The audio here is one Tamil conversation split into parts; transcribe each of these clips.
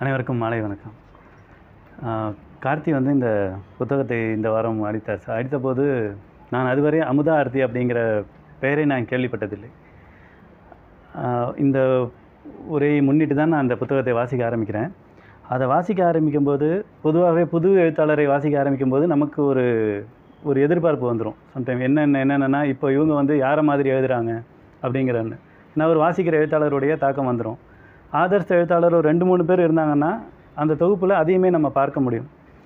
அனைவருக்கும் மாலை வணக்கம் ஆஹ் கார்த்தி வந்து இந்த புத்தகத்தை இந்த வாரம் அடித்தார் சார் அடித்தபோது நான் அதுவரை அமுதா ஆர்த்தி அப்படிங்கிற பெயரை நான் கேள்விப்பட்டதில்லை ஆஹ் இந்த உரையை முன்னிட்டு தான் நான் அந்த புத்தகத்தை வாசிக்க ஆரம்பிக்கிறேன் அதை வாசிக்க ஆரம்பிக்கும்போது பொதுவாகவே புது எழுத்தாளரை வாசிக்க ஆரம்பிக்கும்போது நமக்கு ஒரு ஒரு எதிர்பார்ப்பு வந்துடும் சம்டைம் என்னென்ன என்னென்னா இப்போ இவங்க வந்து யாரை மாதிரி எழுதுகிறாங்க அப்படிங்கிறன்னு நான் ஒரு வாசிக்கிற எழுத்தாளருடைய தாக்கம் வந்துடும் ஆதர்ஸ் எழுத்தாளர் ஒரு ரெண்டு மூணு பேர் இருந்தாங்கன்னா அந்த தொகுப்பில் அதையுமே நம்ம பார்க்க முடியும்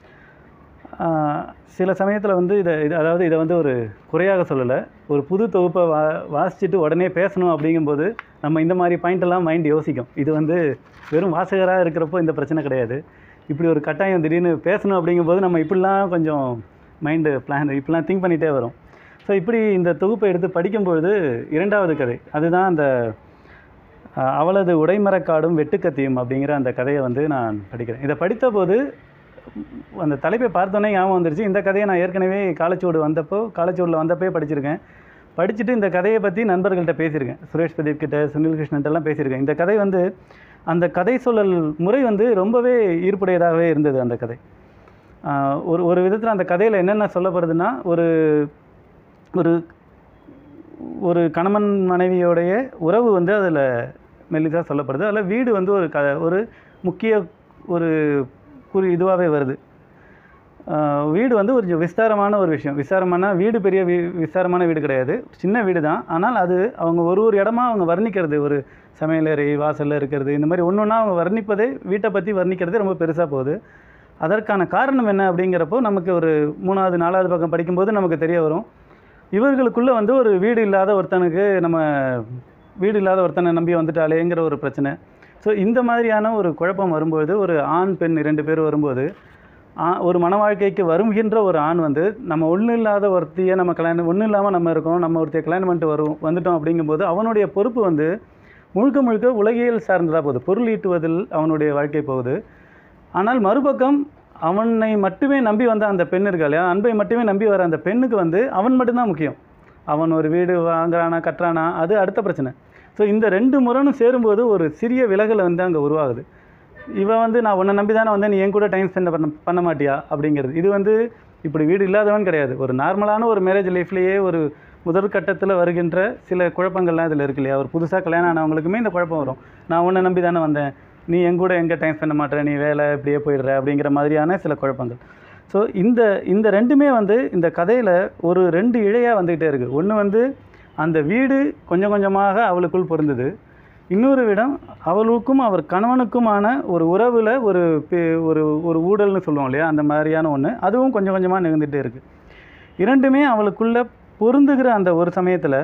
ஆஹ் சில சமயத்தில் வந்து இதை இது அதாவது இதை வந்து ஒரு குறையாக சொல்லலை ஒரு புது தொகுப்பை வா வாசிச்சுட்டு உடனே பேசணும் அப்படிங்கும்போது நம்ம இந்த மாதிரி பாயிண்டெல்லாம் மைண்ட் யோசிக்கும் இது வந்து வெறும் வாசகராக இருக்கிறப்போ இந்த பிரச்சனை கிடையாது இப்படி ஒரு கட்டாயம் திடீர்னு பேசணும் அப்படிங்கும்போது நம்ம இப்படிலாம் கொஞ்சம் மைண்டு பிளான் இப்படிலாம் திங்க் பண்ணிகிட்டே வரும் ஸோ இப்படி இந்த தொகுப்பை எடுத்து படிக்கும்பொழுது இரண்டாவது கதை அதுதான் அந்த அஹ், அவளது உடைமரக்காடும் வெட்டுக்கத்தியும் அப்படிங்கிற அந்த கதையை வந்து நான் படிக்கிறேன் இதை படித்தபோது உம், அந்த தலைப்பை பார்த்தோன்னே ஞாபகம் வந்துருச்சு இந்த கதையை நான் ஏற்கனவே காலச்சூடு வந்தப்போ காலச்சூடில் வந்தப்பே படிச்சிருக்கேன் படிச்சுட்டு இந்த கதையை பற்றி நண்பர்கள்ட்ட பேசியிருக்கேன் சுரேஷ் பிரதீப் கிட்ட சுனில் கிருஷ்ணன்ட்டெல்லாம் பேசியிருக்கேன் இந்த கதை வந்து அந்த கதை சொல்லல் முறை வந்து ரொம்பவே ஈர்ப்புடையதாகவே இருந்தது அந்த கதை ஆஹ், ஒரு ஒரு விதத்தில் அந்த கதையில் என்னென்ன சொல்லப்படுதுன்னா ஒரு ஒரு ஒரு கணவன் மனைவியோடைய உறவு வந்து அதில் மெல்லிசாக சொல்லப்படுது அதில் வீடு வந்து ஒரு க ஒரு முக்கிய ஒரு குறி இதுவாகவே வருது ஆஹ் வீடு வந்து ஒரு விஸ்தாரமான ஒரு விஷயம் விஸ்தாரமான வீடு பெரிய வீ விஸ்தாரமான வீடு கிடையாது சின்ன வீடு தான் ஆனால் அது அவங்க ஒரு ஒரு இடமா அவங்க வர்ணிக்கிறது ஒரு சமையலறை வாசலில் இருக்கிறது இந்த மாதிரி ஒன்று ஒன்றா அவங்க வர்ணிப்பதே வீட்டை பற்றி வர்ணிக்கிறதே ரொம்ப பெருசாக போகுது அதற்கான காரணம் என்ன அப்படிங்கிறப்போ நமக்கு ஒரு மூணாவது நாலாவது பக்கம் படிக்கும்போது நமக்கு தெரிய வரும் இவர்களுக்குள்ளே வந்து ஒரு வீடு இல்லாத ஒருத்தனுக்கு நம்ம வீடு இல்லாத ஒருத்தனை நம்பி வந்துட்டாலேங்கிற ஒரு பிரச்சனை ஸோ இந்த மாதிரியான ஒரு குழப்பம் வரும்போது ஒரு ஆண் பெண் இரண்டு பேர் வரும்போது ஆ- ஒரு மன வாழ்க்கைக்கு வருகின்ற ஒரு ஆண் வந்து நம்ம ஒன்றும் இல்லாத ஒருத்தியை நம்ம கல்யாணம் ஒன்றும் இல்லாமல் நம்ம இருக்கோம் நம்ம ஒருத்தைய கல்யாணம் பண்ணிட்டு வரும் வந்துட்டோம் அப்படிங்கும்போது அவனுடைய பொறுப்பு வந்து முழுக்க முழுக்க உலகியல் சார்ந்ததாக போகுது பொருள் ஈட்டுவதில் அவனுடைய வாழ்க்கை போகுது ஆனால் மறுபக்கம் அவனை மட்டுமே நம்பி வந்த அந்த பெண் இருக்கா இல்லையா அன்பை மட்டுமே நம்பி வர அந்த பெண்ணுக்கு வந்து அவன் மட்டும்தான் முக்கியம் அவன் ஒரு வீடு வாங்குறானா கட்டுறானா அது அடுத்த பிரச்சனை ஸோ இந்த ரெண்டு முரணும் சேரும்போது ஒரு சிறிய விலகல் வந்து அங்கே உருவாகுது இவன் வந்து நான் உன்னை நம்பி தானே வந்தேன் நீ என் கூட டைம் ஸ்பெண்ட் பண்ண பண்ண மாட்டியா அப்படிங்கிறது இது வந்து இப்படி வீடு இல்லாதவன் கிடையாது ஒரு நார்மலான ஒரு மேரேஜ் லைஃப்லேயே ஒரு முதல் கட்டத்தில் வருகின்ற சில குழப்பங்கள்லாம் இதில் இருக்கு இல்லையா ஒரு புதுசாக கல்யாணம் ஆனவங்களுக்குமே இந்த குழப்பம் வரும் நான் உன்னை நம்பி தானே வந்தேன் நீ என் கூட எங்கே டைம் ஸ்பெண்ட் மாட்டேற நீ வேலை இப்படியே போயிடுற அப்படிங்கிற மாதிரியான சில குழப்பங்கள் ஸோ இந்த இந்த ரெண்டுமே வந்து இந்த கதையில் ஒரு ரெண்டு இழையாக வந்துக்கிட்டே இருக்குது ஒன்று வந்து அந்த வீடு கொஞ்சம் கொஞ்சமாக அவளுக்குள் பொருந்தது இன்னொரு விடம் அவளுக்கும் அவர் கணவனுக்குமான ஒரு உறவில் ஒரு பே- ஒரு ஒரு ஊடல்னு சொல்லுவோம் இல்லையா அந்த மாதிரியான ஒன்று அதுவும் கொஞ்சம் கொஞ்சமாக நிகழ்ந்துகிட்டே இருக்குது இரண்டுமே அவளுக்குள்ள பொருந்துகிற அந்த ஒரு சமயத்தில்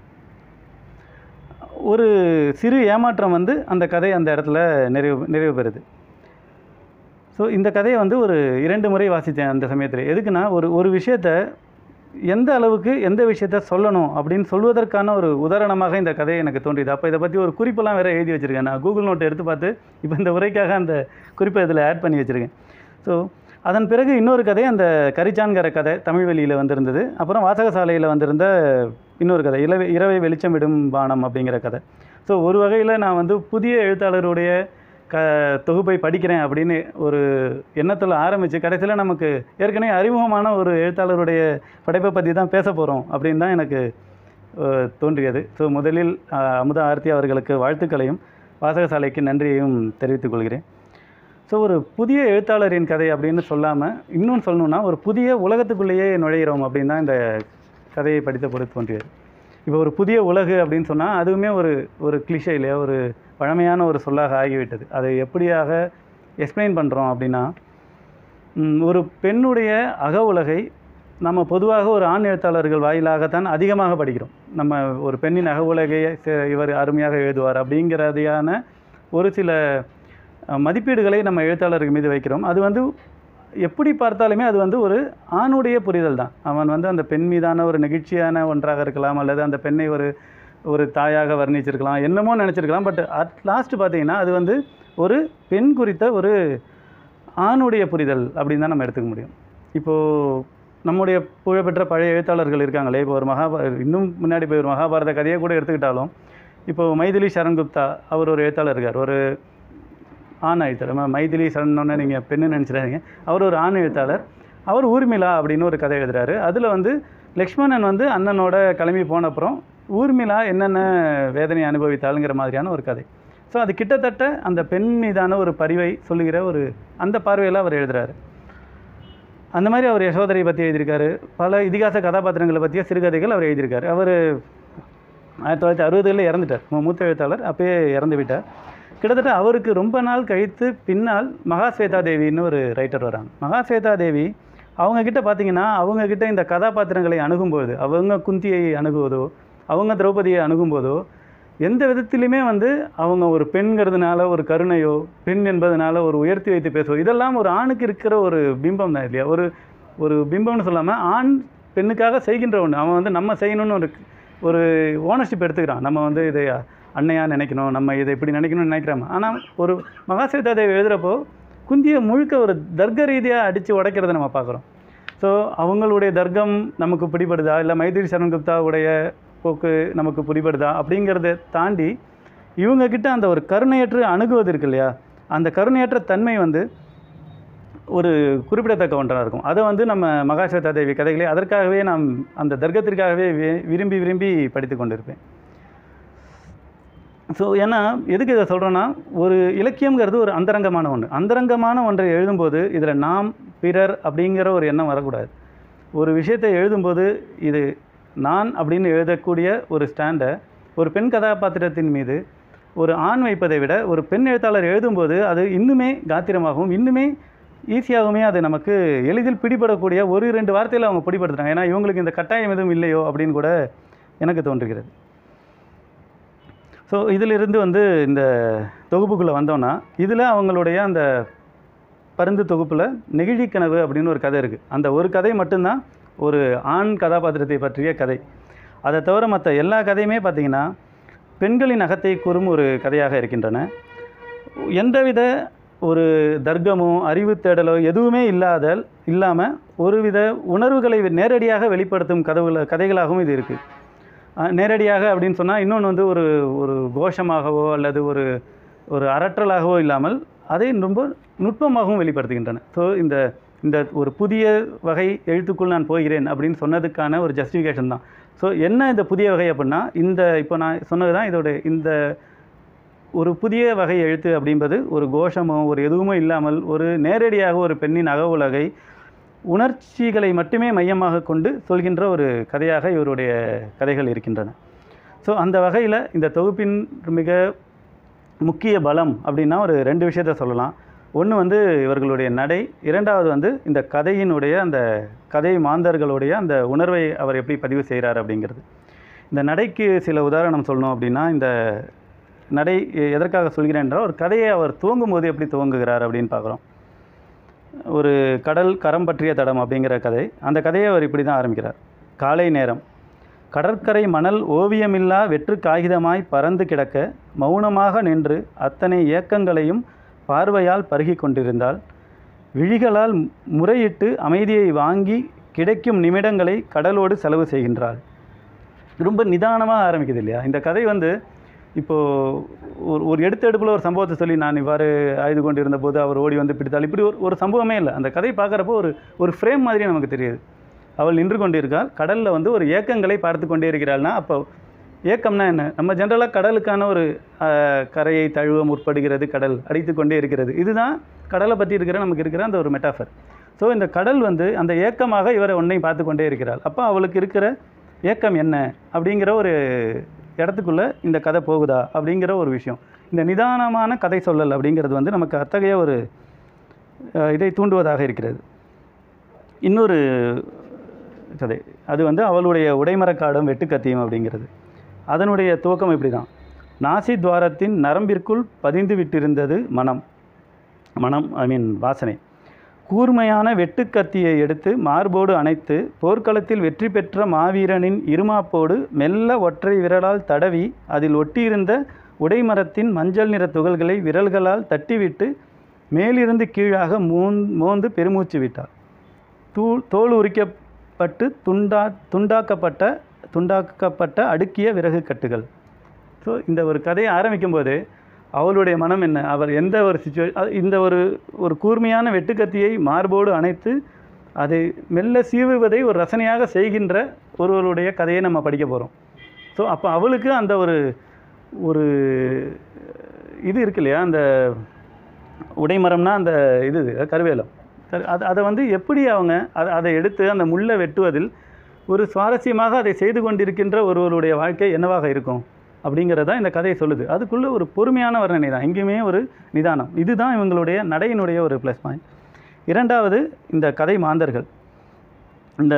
ஒரு சிறு ஏமாற்றம் வந்து அந்த கதை அந்த இடத்துல நிறைவு நிறைவு பெறுது ஸோ இந்த கதையை வந்து ஒரு இரண்டு முறை வாசித்தேன் அந்த சமயத்தில் எதுக்குன்னா ஒரு ஒரு விஷயத்தை எந்த அளவுக்கு எந்த விஷயத்த சொல்லணும் அப்படின்னு சொல்வதற்கான ஒரு உதாரணமாக இந்த கதை எனக்கு தோன்றியது அப்போ இதை பற்றி ஒரு குறிப்பெல்லாம் வேறு எழுதி வச்சுருக்கேன் நான் கூகுள் நோட் எடுத்து பார்த்து இப்போ இந்த உரைக்காக அந்த குறிப்பை இதில் ஆட் பண்ணி வச்சுருக்கேன் ஸோ அதன் பிறகு இன்னொரு கதை அந்த கரிச்சான்கிற கதை தமிழ் வெளியில் வந்திருந்தது அப்புறம் வாசகசாலையில் வந்திருந்த இன்னொரு கதை இலவை இரவை வெளிச்சம் விடும் பானம் அப்படிங்கிற கதை ஸோ ஒரு வகையில் நான் வந்து புதிய எழுத்தாளருடைய க தொகுப்பை படிக்கிறேன் அப்படின்னு ஒரு எண்ணத்தில் ஆரம்பித்து கடைசியில் நமக்கு ஏற்கனவே அறிமுகமான ஒரு எழுத்தாளருடைய படைப்பை பற்றி தான் பேச போகிறோம் அப்படின்னு தான் எனக்கு அஹ், தோன்றியது ஸோ முதலில் அஹ், அமுதா ஆர்த்தி அவர்களுக்கு வாழ்த்துக்களையும் வாசகசாலைக்கு நன்றியையும் தெரிவித்துக் கொள்கிறேன் ஸோ ஒரு புதிய எழுத்தாளரின் கதை அப்படின்னு சொல்லாமல் இன்னும் சொல்லணும்னா ஒரு புதிய உலகத்துக்குள்ளேயே நுழையிறோம் அப்படின்னு தான் இந்த கதையை படித்த பொழுது தோன்றியது இப்போ ஒரு புதிய உலகு அப்படின்னு சொன்னால் அதுவுமே ஒரு ஒரு கிளிஷே இல்லையா ஒரு பழமையான ஒரு சொல்லாக ஆகிவிட்டது அதை எப்படியாக எக்ஸ்பிளைன் பண்ணுறோம் அப்படின்னா ம், ஒரு பெண்ணுடைய அக உலகை நம்ம பொதுவாக ஒரு ஆண் எழுத்தாளர்கள் வாயிலாகத்தான் அதிகமாக படிக்கிறோம் நம்ம ஒரு பெண்ணின் அக உலகை சே- இவர் அருமையாக எழுதுவார் அப்படிங்கிறதையான ஒரு சில அஹ், மதிப்பீடுகளை நம்ம எழுத்தாளர்கள் மீது வைக்கிறோம் அது வந்து எப்படி பார்த்தாலுமே அது வந்து ஒரு ஆணுடைய புரிதல் தான் அவன் வந்து அந்த பெண் மீதான ஒரு நெகிழ்ச்சியான ஒன்றாக இருக்கலாம் அல்லது அந்த பெண்ணை ஒரு ஒரு தாயாக வர்ணிச்சிருக்கலாம் என்னமோ நினச்சிருக்கலாம் பட் அட் லாஸ்ட் பார்த்தீங்கன்னா அது வந்து ஒரு பெண் குறித்த ஒரு ஆணுடைய புரிதல் அப்படின்னு தான் நம்ம எடுத்துக்க முடியும் இப்போது நம்முடைய புகழ்பெற்ற பழைய எழுத்தாளர்கள் இருக்காங்களே இப்போ ஒரு மகாபா இன்னும் முன்னாடி போய் ஒரு மகாபாரத கதையை கூட எடுத்துக்கிட்டாலும் இப்போ மைதிலி சரண்குப்தா அவர் ஒரு எழுத்தாளர் இருக்கார் ஒரு ஆண் எழுத்தாளர் ம- மைதிலி சொன்னோன்னே நீங்கள் பெண்ணு நினச்சிடாதீங்க அவர் ஒரு ஆண் எழுத்தாளர் அவர் ஊர்மிளா அப்படின்னு ஒரு கதை எழுதுறாரு அதில் வந்து லக்ஷ்மணன் வந்து அண்ணனோட கிளம்பி போன அப்புறம் ஊர்மிளா என்னென்ன வேதனை அனுபவித்தாளுங்கிற மாதிரியான ஒரு கதை ஸோ அது கிட்டத்தட்ட அந்த பெண் மீதான ஒரு பரிவை சொல்லுகிற ஒரு அந்த பார்வையில் அவர் எழுதுறாரு அந்த மாதிரி அவர் யசோதரை பற்றி எழுதியிருக்காரு பல இதிகாச கதாபாத்திரங்களை பற்றிய சிறுகதைகள் அவர் எழுதியிருக்காரு அவர் ஆயிரத்தி தொள்ளாயிரத்தி அறுபதுகளில் இறந்துட்டார் மு- மூத்த எழுத்தாளர் அப்பயே இறந்து விட்டார் கிட்டத்தட்ட அவருக்கு ரொம்ப நாள் கழித்து பின்னால் மகாஸ்வேதா தேவின்னு ஒரு ரைட்டர் வராங்க மகாஸ்வேதா தேவி அவங்க கிட்ட பார்த்தீங்கன்னா அவங்க கிட்ட இந்த கதாபாத்திரங்களை அணுகும்போது அவங்க குந்தியை அணுகுவதோ அவங்க திரௌபதியை அணுகும்போதோ எந்த விதத்திலுமே வந்து அவங்க ஒரு பெண்கிறதுனால ஒரு கருணையோ பெண் என்பதனால ஒரு உயர்த்தி வைத்து பேசுவோ இதெல்லாம் ஒரு ஆணுக்கு இருக்கிற ஒரு பிம்பம் தான் இல்லையா ஒரு ஒரு பிம்பம்னு சொல்லாமல் ஆண் பெண்ணுக்காக செய்கின்ற ஒன்று அவன் வந்து நம்ம செய்யணும்னு ஒரு ஒரு ஓனர்ஷிப் எடுத்துக்கிறான் நம்ம வந்து இதை அன்னையா நினைக்கணும் நம்ம இதை இப்படி நினைக்கணும்னு நினைக்கிறோம் ஆனால் ஒரு மகாசேதா தேவி எழுதுகிறப்போ குந்தியை முழுக்க ஒரு தர்க்க ரீதியாக அடித்து உடைக்கிறத நம்ம பார்க்குறோம் ஸோ அவங்களுடைய தர்க்கம் நமக்கு பிடிபடுதா இல்லை மைதிரி சரண் குப்தாவுடைய போக்கு நமக்கு பிடிபடுதா அப்படிங்கிறத தாண்டி இவங்க கிட்ட அந்த ஒரு கருணையற்று அணுகுவது இருக்கு இல்லையா அந்த கருணையற்ற தன்மை வந்து ஒரு குறிப்பிடத்தக்க ஒன்றாக இருக்கும் அதை வந்து நம்ம மகாஸ்வேதா தேவி கதைகளை அதற்காகவே நாம் அந்த தர்க்கத்திற்காகவே வி- விரும்பி விரும்பி படித்து கொண்டிருப்பேன் ஸோ ஏன்னா எதுக்கு இதை சொல்கிறேன்னா ஒரு இலக்கியங்கிறது ஒரு அந்தரங்கமான ஒன்று அந்தரங்கமான ஒன்றை எழுதும்போது இதில் நாம் பிறர் அப்படிங்கிற ஒரு எண்ணம் வரக்கூடாது ஒரு விஷயத்தை எழுதும்போது இது நான் அப்படின்னு எழுதக்கூடிய ஒரு ஸ்டாண்டை ஒரு பெண் கதாபாத்திரத்தின் மீது ஒரு ஆண் வைப்பதை விட ஒரு பெண் எழுத்தாளர் எழுதும்போது அது இன்னுமே காத்திரமாகவும் இன்னுமே ஈஸியாகவுமே அது நமக்கு எளிதில் பிடிபடக்கூடிய ஒரு ரெண்டு வார்த்தையில் அவங்க பிடிபடுத்துறாங்க ஏன்னா இவங்களுக்கு இந்த கட்டாயம் எதுவும் இல்லையோ அப்படின்னு கூட எனக்கு தோன்றுகிறது ஸோ இதிலிருந்து வந்து இந்த தொகுப்புக்குள்ளே வந்தோன்னா இதில் அவங்களுடைய அந்த பருந்து தொகுப்பில் நெகிழி கனவு அப்படின்னு ஒரு கதை இருக்குது அந்த ஒரு கதை மட்டும்தான் ஒரு ஆண் கதாபாத்திரத்தை பற்றிய கதை அதை தவிர மற்ற எல்லா கதையுமே பார்த்திங்கன்னா பெண்களின் அகத்தை கூறும் ஒரு கதையாக இருக்கின்றன எந்தவித ஒரு தர்க்கமோ அறிவு தேடலோ எதுவுமே இல்லாத இல்லாமல் ஒருவித உணர்வுகளை நேரடியாக வெளிப்படுத்தும் கதவுல கதைகளாகவும் இது இருக்குது அஹ் நேரடியாக அப்படின்னு சொன்னால் இன்னொன்று வந்து ஒரு ஒரு கோஷமாகவோ அல்லது ஒரு ஒரு அரற்றலாகவோ இல்லாமல் அதை ரொம்ப நுட்பமாகவும் வெளிப்படுத்துகின்றன ஸோ இந்த இந்த ஒரு புதிய வகை எழுத்துக்குள் நான் போகிறேன் அப்படின்னு சொன்னதுக்கான ஒரு ஜஸ்டிஃபிகேஷன் தான் ஸோ என்ன இந்த புதிய வகை அப்படின்னா இந்த இப்போ நான் சொன்னது தான் இதோட இந்த ஒரு புதிய வகை எழுத்து அப்படின்பது ஒரு கோஷமோ ஒரு எதுவுமோ இல்லாமல் ஒரு நேரடியாக ஒரு பெண்ணின் அக உலகை உணர்ச்சிகளை மட்டுமே மையமாக கொண்டு சொல்கின்ற ஒரு கதையாக இவருடைய கதைகள் இருக்கின்றன ஸோ அந்த வகையில் இந்த தொகுப்பின் மிக முக்கிய பலம் அப்படின்னா ஒரு ரெண்டு விஷயத்த சொல்லலாம் ஒன்று வந்து இவர்களுடைய நடை இரண்டாவது வந்து இந்த கதையினுடைய அந்த கதை மாந்தர்களுடைய அந்த உணர்வை அவர் எப்படி பதிவு செய்கிறார் அப்படிங்கிறது இந்த நடைக்கு சில உதாரணம் சொல்லணும் அப்படின்னா இந்த நடை எ- எதற்காக சொல்கிறேன் என்றால் ஒரு கதையை அவர் துவங்கும் போது எப்படி துவங்குகிறார் அப்படின்னு பார்க்குறோம் ஒரு கடல் கரம் பற்றிய தடம் அப்படிங்கிற கதை அந்த கதையை அவர் இப்படி தான் ஆரம்பிக்கிறார் காலை நேரம் கடற்கரை மணல் ஓவியமில்லா வெற்று காகிதமாய் பறந்து கிடக்க மௌனமாக நின்று அத்தனை ஏக்கங்களையும் பார்வையால் பருகி கொண்டிருந்தால் விழிகளால் முறையிட்டு அமைதியை வாங்கி கிடைக்கும் நிமிடங்களை கடலோடு செலவு செய்கின்றாள் ரொம்ப நிதானமாக ஆரம்பிக்குது இல்லையா இந்த கதை வந்து இப்போது ஒரு ஒரு எடுத்தெடுப்பில் ஒரு சம்பவத்தை சொல்லி நான் இவ்வாறு ஆய்து கொண்டிருந்த போது அவர் ஓடி வந்து பிடித்தால் இப்படி ஒரு ஒரு சம்பவமே இல்லை அந்த கதை பார்க்குறப்போ ஒரு ஒரு ஃப்ரேம் மாதிரி நமக்கு தெரியுது அவள் நின்று கொண்டிருக்காள் கடலில் வந்து ஒரு ஏக்கங்களை பார்த்து கொண்டே இருக்கிறாள்னா அப்போ ஏக்கம்னா என்ன நம்ம ஜென்ரலாக கடலுக்கான ஒரு ஆஹ், கரையை தழுவ முற்படுகிறது கடல் அடித்து கொண்டே இருக்கிறது இதுதான் கடலை பற்றி இருக்கிற நமக்கு இருக்கிற அந்த ஒரு மெட்டாஃபர் ஸோ இந்த கடல் வந்து அந்த ஏக்கமாக இவரை ஒன்றையும் பார்த்து கொண்டே இருக்கிறாள் அப்போ அவளுக்கு இருக்கிற ஏக்கம் என்ன அப்படிங்கிற ஒரு இடத்துக்குள்ளே இந்த கதை போகுதா அப்படிங்கிற ஒரு விஷயம் இந்த நிதானமான கதை சொல்லல் அப்படிங்கிறது வந்து நமக்கு அத்தகைய ஒரு அஹ், இதை தூண்டுவதாக இருக்கிறது இன்னொரு கதை அது வந்து அவளுடைய உடைமரக்காடும் வெட்டுக்கத்தியும் அப்படிங்கிறது அதனுடைய துவக்கம் இப்படி தான் நாசி துவாரத்தின் நரம்பிற்குள் பதிந்து விட்டிருந்தது மனம் மனம் ஐ மீன் வாசனை கூர்மையான வெட்டுக்கத்தியை எடுத்து மார்போடு அணைத்து போர்க்களத்தில் வெற்றி பெற்ற மாவீரனின் இருமாப்போடு மெல்ல ஒற்றை விரலால் தடவி அதில் ஒட்டியிருந்த உடைமரத்தின் மஞ்சள் நிற துகள்களை விரல்களால் தட்டிவிட்டு மேலிருந்து கீழாக மூந் மோந்து பெருமூச்சு விட்டார் தூள் தோல் உரிக்கப்பட்டு துண்டா துண்டாக்கப்பட்ட துண்டாக்கப்பட்ட அடுக்கிய விறகு கட்டுகள் ஸோ இந்த ஒரு கதையை ஆரம்பிக்கும்போது அவளுடைய மனம் என்ன அவர் எந்த ஒரு சுச்சுவே இந்த ஒரு ஒரு கூர்மையான வெட்டுக்கத்தியை மார்போடு அணைத்து அதை மெல்ல சீவுவதை ஒரு ரசனையாக செய்கின்ற ஒருவருடைய கதையை நம்ம படிக்க போகிறோம் ஸோ அப்போ அவளுக்கு அந்த ஒரு ஒரு இது இருக்கு இல்லையா அந்த உடைமரம்னா அந்த இது கருவேலம் கரு- அது அதை வந்து எப்படி அவங்க அதை அதை எடுத்து அந்த முள்ளை வெட்டுவதில் ஒரு சுவாரஸ்யமாக அதை செய்து கொண்டிருக்கின்ற ஒருவருடைய வாழ்க்கை என்னவாக இருக்கும் அப்படிங்கிறதா இந்த கதையை சொல்லுது அதுக்குள்ளே ஒரு பொறுமையான வர்ணனை தான் எங்கேயுமே ஒரு நிதானம் இதுதான் இவங்களுடைய நடையினுடைய ஒரு ப்ளஸ் பாயிண்ட் இரண்டாவது இந்த கதை மாந்தர்கள் இந்த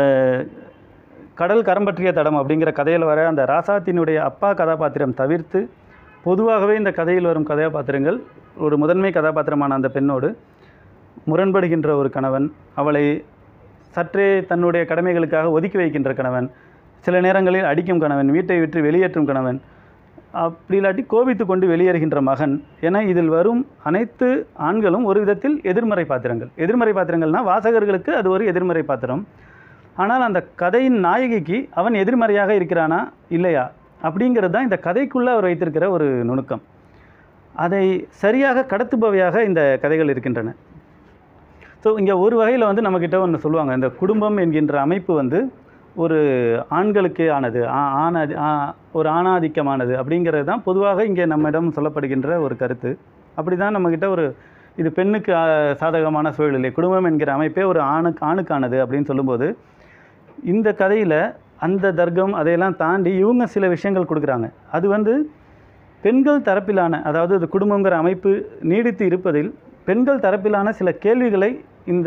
கடல் கரம் பற்றிய தடம் அப்படிங்கிற கதையில் வர அந்த ராசாத்தினுடைய அப்பா கதாபாத்திரம் தவிர்த்து பொதுவாகவே இந்த கதையில் வரும் கதாபாத்திரங்கள் ஒரு முதன்மை கதாபாத்திரமான அந்த பெண்ணோடு முரண்படுகின்ற ஒரு கணவன் அவளை சற்றே தன்னுடைய கடமைகளுக்காக ஒதுக்கி வைக்கின்ற கணவன் சில நேரங்களில் அடிக்கும் கணவன் வீட்டை விட்டு வெளியேற்றும் கணவன் அப்படி இல்லாட்டி கோபித்து கொண்டு வெளியேறுகின்ற மகன் என இதில் வரும் அனைத்து ஆண்களும் ஒரு விதத்தில் எதிர்மறை பாத்திரங்கள் எதிர்மறை பாத்திரங்கள்னால் வாசகர்களுக்கு அது ஒரு எதிர்மறை பாத்திரம் ஆனால் அந்த கதையின் நாயகிக்கு அவன் எதிர்மறையாக இருக்கிறானா இல்லையா அப்படிங்கிறது தான் இந்த கதைக்குள்ளே அவர் வைத்திருக்கிற ஒரு நுணுக்கம் அதை சரியாக கடத்துபவையாக இந்த கதைகள் இருக்கின்றன ஸோ இங்கே ஒரு வகையில் வந்து நம்மக்கிட்ட ஒன்று சொல்லுவாங்க இந்த குடும்பம் என்கின்ற அமைப்பு வந்து ஒரு ஆண்களுக்கே ஆனது ஆ- ஆணாதி ஆ- ஒரு ஆணாதிக்கமானது அப்படிங்கிறது தான் பொதுவாக இங்கே நம்மிடம் சொல்லப்படுகின்ற ஒரு கருத்து அப்படி தான் நம்மக்கிட்ட ஒரு இது பெண்ணுக்கு ஆ, சாதகமான சூழ்நிலை குடும்பம் என்கிற அமைப்பே ஒரு ஆணுக்கு ஆணுக்கானது அப்படின்னு சொல்லும்போது இந்த கதையில் அந்த தர்க்கம் அதையெல்லாம் தாண்டி இவங்க சில விஷயங்கள் கொடுக்குறாங்க அது வந்து பெண்கள் தரப்பிலான அதாவது இது குடும்பங்கிற அமைப்பு நீடித்து இருப்பதில் பெண்கள் தரப்பிலான சில கேள்விகளை இந்த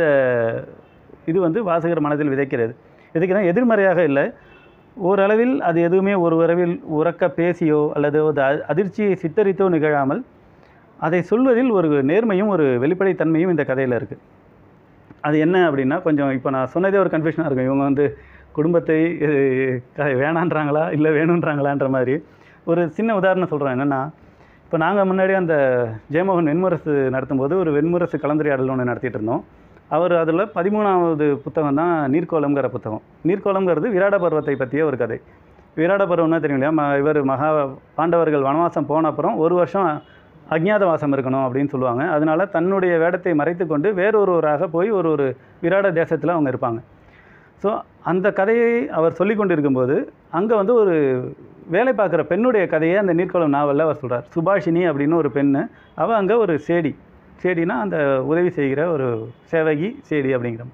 இது வந்து வாசகர் மனதில் விதைக்கிறது இதுக்கு தான் எதிர்மறையாக இல்லை ஓரளவில் அது எதுவுமே ஒரு உறவில் உறக்க பேசியோ அல்லது ஒரு அ- அதிர்ச்சியை சித்தரித்தோ நிகழாமல் அதை சொல்வதில் ஒரு நேர்மையும் ஒரு வெளிப்படைத்தன்மையும் இந்த கதையில் இருக்குது அது என்ன அப்படின்னா கொஞ்சம் இப்போ நான் சொன்னதே ஒரு கன்ஃபியூஷனாக இருக்கும் இவங்க வந்து குடும்பத்தை அஹ், க- வேணான்றாங்களா இல்லை வேணுன்றாங்களான்ற மாதிரி ஒரு சின்ன உதாரணம் சொல்கிறேன் என்னென்னா இப்போ நாங்கள் முன்னாடி அந்த ஜெயமோகன் வெண்முரசு நடத்தும்போது ஒரு வெண்முரசு கலந்துரையாடல் ஒன்று நடத்திட்டு இருந்தோம் அவர் அதில் பதிமூணாவது புத்தகம் தான் நீர்க்கோளம்ங்கிற புத்தகம் நீர்க்கோளம்ங்கிறது விராட பருவத்தை பற்றிய ஒரு கதை விராட பருவம்னா தெரியும் இல்லையா ம- இவர் மகா பாண்டவர்கள் வனவாசம் போன அப்புறம் ஒரு வருஷம் அஜ்ஞாதவாசம் இருக்கணும் அப்படின்னு சொல்லுவாங்க அதனால தன்னுடைய வேடத்தை மறைத்துக்கொண்டு வேறொருவராக போய் ஒரு ஒரு விராட தேசத்தில் அவங்க இருப்பாங்க ஸோ அந்த கதையை அவர் சொல்லி கொண்டிருக்கும்போது அங்கே வந்து ஒரு வேலை பார்க்குற பெண்ணுடைய கதையை அந்த நீர்க்குளம் நாவலில் அவர் சொல்கிறார் சுபாஷினி அப்படின்னு ஒரு பெண்ணு அவள் அங்கே ஒரு சேடி சேடினா அந்த உதவி செய்கிற ஒரு சேவகி சேடி அப்படிங்கிற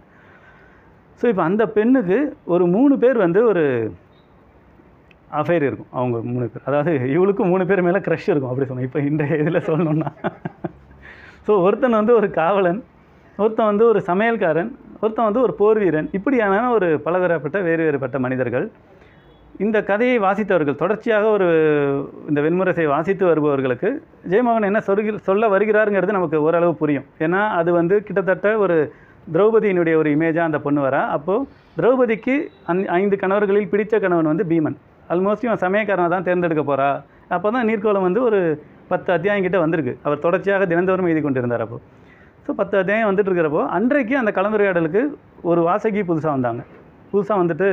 ஸோ இப்போ அந்த பெண்ணுக்கு ஒரு மூணு பேர் வந்து ஒரு அஃபைர் இருக்கும் அவங்க மூணு பேர் அதாவது இவளுக்கும் மூணு பேர் மேலே க்ரஷ் இருக்கும் அப்படி சொன்னோம் இப்போ இந்த இதில் சொல்லணும்னா ஸோ ஒருத்தன் வந்து ஒரு காவலன் ஒருத்தன் வந்து ஒரு சமையல்காரன் ஒருத்தன் வந்து ஒரு போர் வீரன் இப்படியான ஒரு பலதரப்பட்ட வேறு வேறுபட்ட மனிதர்கள் இந்த கதையை வாசித்தவர்கள் தொடர்ச்சியாக ஒரு இந்த வெண்முரசை வாசித்து வருபவர்களுக்கு ஜெயமோகன் என்ன சொல்கிற சொல்ல வருகிறாருங்கிறது நமக்கு ஓரளவு புரியும் ஏன்னா அது வந்து கிட்டத்தட்ட ஒரு திரௌபதியினுடைய ஒரு இமேஜாக அந்த பொண்ணு வரா அப்போது திரௌபதிக்கு அந் ஐந்து கணவர்களில் பிடித்த கணவன் வந்து பீமன் ஆல்மோஸ்ட் இவன் சமயக்காரனை தான் தேர்ந்தெடுக்க போகிறா அப்போ தான் நீர்க்கோளம் வந்து ஒரு பத்து அத்தியாயம் கிட்ட வந்திருக்கு அவர் தொடர்ச்சியாக தினந்தோறும் எழுதி கொண்டிருந்தார் அப்போ ஸோ பத்து அத்தியாயம் வந்துட்டு இருக்கிறப்போ அன்றைக்கு அந்த கலந்துரையாடலுக்கு ஒரு வாசகி புதுசாக வந்தாங்க புதுசாக வந்துட்டு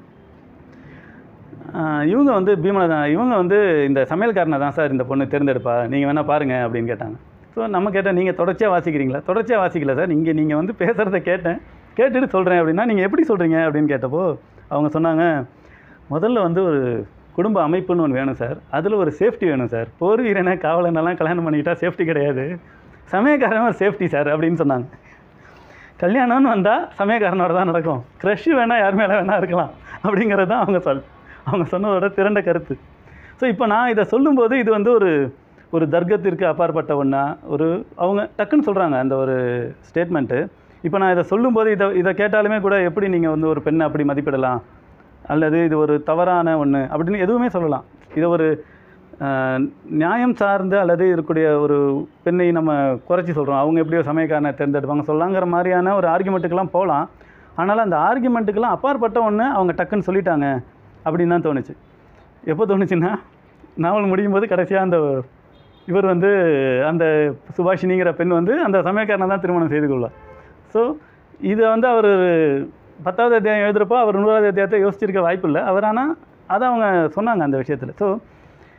ஆஹ் இவங்க வந்து பீமனை தான் இவங்க வந்து இந்த சமையல்காரனை தான் சார் இந்த பொண்ணு தேர்ந்தெடுப்பா நீங்கள் வேணால் பாருங்கள் அப்படின்னு கேட்டாங்க ஸோ நம்ம கேட்டேன் நீங்கள் தொடர்ச்சியாக வாசிக்கிறீங்களா தொடர்ச்சியாக வாசிக்கல சார் இங்கே நீங்கள் வந்து பேசுகிறத கேட்டேன் கேட்டுட்டு சொல்கிறேன் அப்படின்னா நீங்கள் எப்படி சொல்கிறீங்க அப்படின்னு கேட்டப்போ அவங்க சொன்னாங்க முதல்ல வந்து ஒரு குடும்ப அமைப்புன்னு ஒன்று வேணும் சார் அதில் ஒரு சேஃப்டி வேணும் சார் போர் வீரனை காவலனெல்லாம் கல்யாணம் பண்ணிக்கிட்டா சேஃப்டி கிடையாது சமயக்காரன் ஒரு சேஃப்டி சார் அப்படின்னு சொன்னாங்க கல்யாணம்னு வந்தால் சமயக்காரனோட தான் நடக்கும் க்ரஷ் வேணால் யார் மேலே வேணால் இருக்கலாம் அப்படிங்கிறது தான் அவங்க சொல் அவங்க சொன்னதோட திரண்ட கருத்து ஸோ இப்போ நான் இதை சொல்லும்போது இது வந்து ஒரு ஒரு தர்க்கத்திற்கு அப்பாற்பட்ட ஒன்றா ஒரு அவங்க டக்குன்னு சொல்கிறாங்க அந்த ஒரு ஸ்டேட்மெண்ட்டு இப்போ நான் இதை சொல்லும்போது இதை இதை கேட்டாலுமே கூட எப்படி நீங்கள் வந்து ஒரு பெண்ணை அப்படி மதிப்பிடலாம் அல்லது இது ஒரு தவறான ஒன்று அப்படின்னு எதுவுமே சொல்லலாம் இதை ஒரு ஆஹ், நியாயம் சார்ந்த அல்லது இருக்கக்கூடிய ஒரு பெண்ணை நம்ம குறைச்சி சொல்கிறோம் அவங்க எப்படியோ சமயக்காரனை தேர்ந்தெடுப்பாங்க சொல்லலாங்கிற மாதிரியான ஒரு ஆர்குமெண்ட்டுக்கெல்லாம் போகலாம் ஆனால் அந்த ஆர்குமெண்ட்டுக்கெல்லாம் அப்பாற்பட்ட ஒன்று அவங்க டக்குன்னு சொல்லிட்டாங்க அப்படின்னு தான் தோணுச்சு எப்போ தோணுச்சுன்னா நாவல் முடியும் போது கடைசியாக அந்த இவர் வந்து அந்த சுபாஷினிங்கிற பெண் வந்து அந்த சமயக்காரனை தான் திருமணம் செய்து கொள்வார் ஸோ இதை வந்து அவர் பத்தாவது அத்தியாயம் எழுதுகிறப்போ அவர் நூறாவது அத்தியாயத்தை யோசிச்சிருக்க வாய்ப்பு இல்லை அவர் ஆனால் அதை அவங்க சொன்னாங்க அந்த விஷயத்தில் ஸோ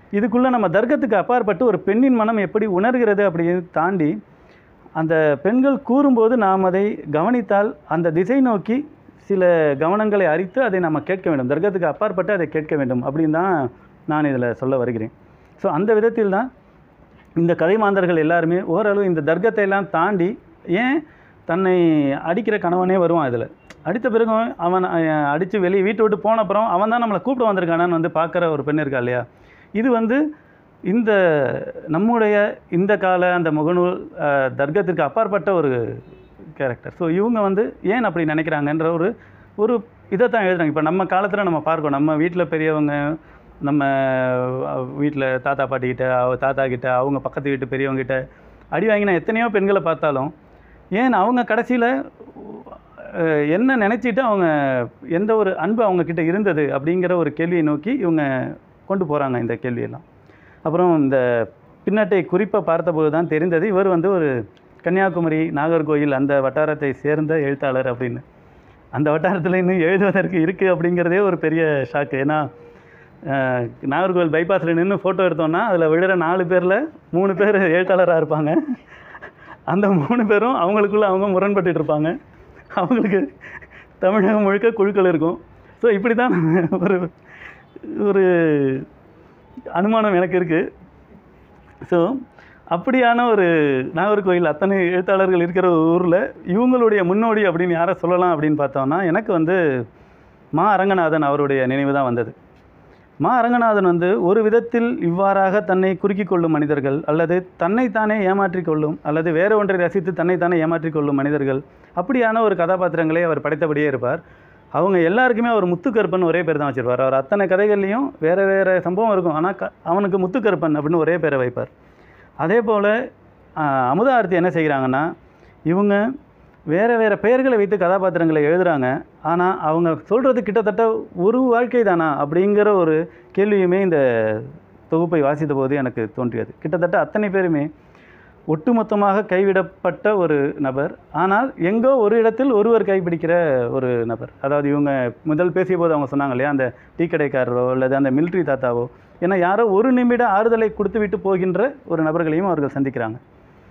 இதுக்குள்ளே நம்ம தர்க்கத்துக்கு அப்பாற்பட்டு ஒரு பெண்ணின் மனம் எப்படி உணர்கிறது அப்படின்னு தாண்டி அந்த பெண்கள் கூறும்போது நாம் அதை கவனித்தால் அந்த திசை நோக்கி சில கவனங்களை அறித்து அதை நம்ம கேட்க வேண்டும் தர்க்கத்துக்கு அப்பாற்பட்டு அதை கேட்க வேண்டும் அப்படின்னு தான் நான் இதில் சொல்ல வருகிறேன் ஸோ அந்த விதத்தில் தான் இந்த கதை மாந்தர்கள் எல்லாருமே ஓரளவு இந்த தர்க்கத்தை எல்லாம் தாண்டி ஏன் தன்னை அடிக்கிற கணவனே வருவான் இதில் அடித்த பிறகும் அவன் அடித்து வெளியே வீட்டை விட்டு போன அப்புறம் அவன் தான் நம்மளை கூப்பிட வந்திருக்கானான்னு வந்து பார்க்குற ஒரு பெண் இருக்கா இல்லையா இது வந்து இந்த நம்முடைய இந்த கால அந்த முகநூல் அஹ், தர்க்கத்திற்கு அப்பாற்பட்ட ஒரு கேரக்டர் ஸோ இவங்க வந்து ஏன் அப்படி நினைக்கிறாங்கன்ற ஒரு ஒரு இதை தான் எழுதுறாங்க இப்போ நம்ம காலத்தில் நம்ம பார்க்கணும் நம்ம வீட்டில் பெரியவங்க நம்ம வீட்டில் தாத்தா பாட்டிக்கிட்ட அவ தாத்தா கிட்ட அவங்க பக்கத்து வீட்டு பெரியவங்ககிட்ட அடி வாங்கின எத்தனையோ பெண்களை பார்த்தாலும் ஏன் அவங்க கடைசியில் என்ன நினச்சிட்டு அவங்க எந்த ஒரு அன்பு அவங்க கிட்ட இருந்தது அப்படிங்கிற ஒரு கேள்வியை நோக்கி இவங்க கொண்டு போகிறாங்க இந்த கேள்வியெல்லாம் அப்புறம் இந்த பின்னட்டை குறிப்பை பார்த்தபோது தான் தெரிந்தது இவர் வந்து ஒரு கன்னியாகுமரி நாகர்கோயில் அந்த வட்டாரத்தை சேர்ந்த எழுத்தாளர் அப்படின்னு அந்த வட்டாரத்தில் இன்னும் எழுதுவதற்கு இருக்குது அப்படிங்கிறதே ஒரு பெரிய ஷாக்கு ஏன்னா அஹ், நாகர்கோவில் பைபாஸில் நின்று ஃபோட்டோ எடுத்தோன்னா அதில் விழுற நாலு பேரில் மூணு பேர் எழுத்தாளராக இருப்பாங்க அந்த மூணு பேரும் அவங்களுக்குள்ள அவங்க முரண்பட்டுட்டு இருப்பாங்க அவங்களுக்கு தமிழகம் முழுக்க குழுக்கள் இருக்கும் ஸோ இப்படி தான் ஒரு ஒரு அனுமானம் எனக்கு இருக்குது ஸோ அப்படியான ஒரு நாகர்கோயில் அத்தனை எழுத்தாளர்கள் இருக்கிற ஒரு ஊரில் இவங்களுடைய முன்னோடி அப்படின்னு யாரை சொல்லலாம் அப்படின்னு பார்த்தோம்னா எனக்கு வந்து மா அரங்கநாதன் அவருடைய நினைவு தான் வந்தது மா அரங்கநாதன் வந்து ஒரு விதத்தில் இவ்வாறாக தன்னை குறுக்கிக் கொள்ளும் மனிதர்கள் அல்லது தன்னைத்தானே ஏமாற்றிக் கொள்ளும் அல்லது வேறு ஒன்றை ரசித்து தன்னைத்தானே ஏமாற்றிக் கொள்ளும் மனிதர்கள் அப்படியான ஒரு கதாபாத்திரங்களை அவர் படைத்தபடியே இருப்பார் அவங்க எல்லாருக்குமே அவர் முத்துக்கருப்பன் ஒரே பேர் தான் வச்சிருப்பார் அவர் அத்தனை கதைகள்லையும் வேறு வேறு சம்பவம் இருக்கும் ஆனால் க அவனுக்கு முத்துக்கருப்பன் அப்படின்னு ஒரே பேரை வைப்பார் அதே போல் அமுதா ஆர்த்தி என்ன செய்கிறாங்கன்னா இவங்க வேறு வேறு பெயர்களை வைத்து கதாபாத்திரங்களை எழுதுகிறாங்க ஆனால் அவங்க சொல்கிறது கிட்டத்தட்ட ஒரு வாழ்க்கை தானா அப்படிங்கிற ஒரு கேள்வியுமே இந்த தொகுப்பை வாசித்த போது எனக்கு தோன்றியது கிட்டத்தட்ட அத்தனை பேருமே ஒட்டுமொத்தமாக கைவிடப்பட்ட ஒரு நபர் ஆனால் எங்கோ ஒரு இடத்தில் ஒருவர் கைப்பிடிக்கிற ஒரு நபர் அதாவது இவங்க முதல் பேசிய போது அவங்க சொன்னாங்க இல்லையா அந்த டீ கடைக்காரரோ அல்லது அந்த மிலிட்ரி தாத்தாவோ ஏன்னா யாரோ ஒரு நிமிட ஆறுதலை கொடுத்து விட்டு போகின்ற ஒரு நபர்களையும் அவர்கள் சந்திக்கிறாங்க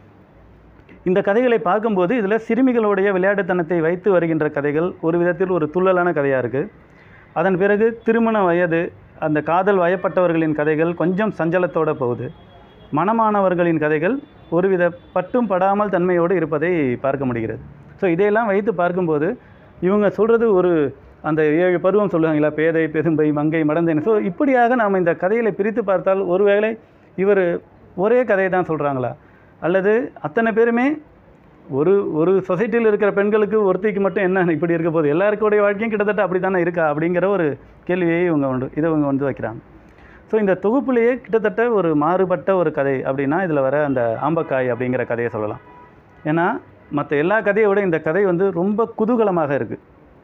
இந்த கதைகளை பார்க்கும்போது இதில் சிறுமிகளுடைய விளையாட்டுத்தனத்தை வைத்து வருகின்ற கதைகள் ஒரு விதத்தில் ஒரு துள்ளலான கதையாக இருக்குது அதன் பிறகு திருமண வயது அந்த காதல் வயப்பட்டவர்களின் கதைகள் கொஞ்சம் சஞ்சலத்தோட போகுது மனமானவர்களின் கதைகள் ஒருவித பட்டும் படாமல் தன்மையோடு இருப்பதை பார்க்க முடிகிறது ஸோ இதையெல்லாம் வைத்து பார்க்கும்போது இவங்க சொல்கிறது ஒரு அந்த ஏழு பருவம் சொல்லுவாங்களா பேதை பெரும்பை மங்கை மடந்தேன் ஸோ இப்படியாக நாம் இந்த கதைகளை பிரித்து பார்த்தால் ஒருவேளை இவர் ஒரே கதையை தான் சொல்கிறாங்களா அல்லது அத்தனை பேருமே ஒரு ஒரு சொசைட்டியில் இருக்கிற பெண்களுக்கு ஒருத்திக்கு மட்டும் என்ன இப்படி இருக்க போகுது எல்லாருக்குடைய வாழ்க்கையும் கிட்டத்தட்ட அப்படி தானே இருக்கா அப்படிங்கிற ஒரு கேள்வியை இவங்க உண்டு இதை இவங்க வந்து வைக்கிறாங்க ஸோ இந்த தொகுப்புலேயே கிட்டத்தட்ட ஒரு மாறுபட்ட ஒரு கதை அப்படின்னா இதில் வர அந்த ஆம்பக்காய் அப்படிங்கிற கதையை சொல்லலாம் ஏன்னா மற்ற எல்லா கதையை விட இந்த கதை வந்து ரொம்ப குதூகலமாக இருக்குது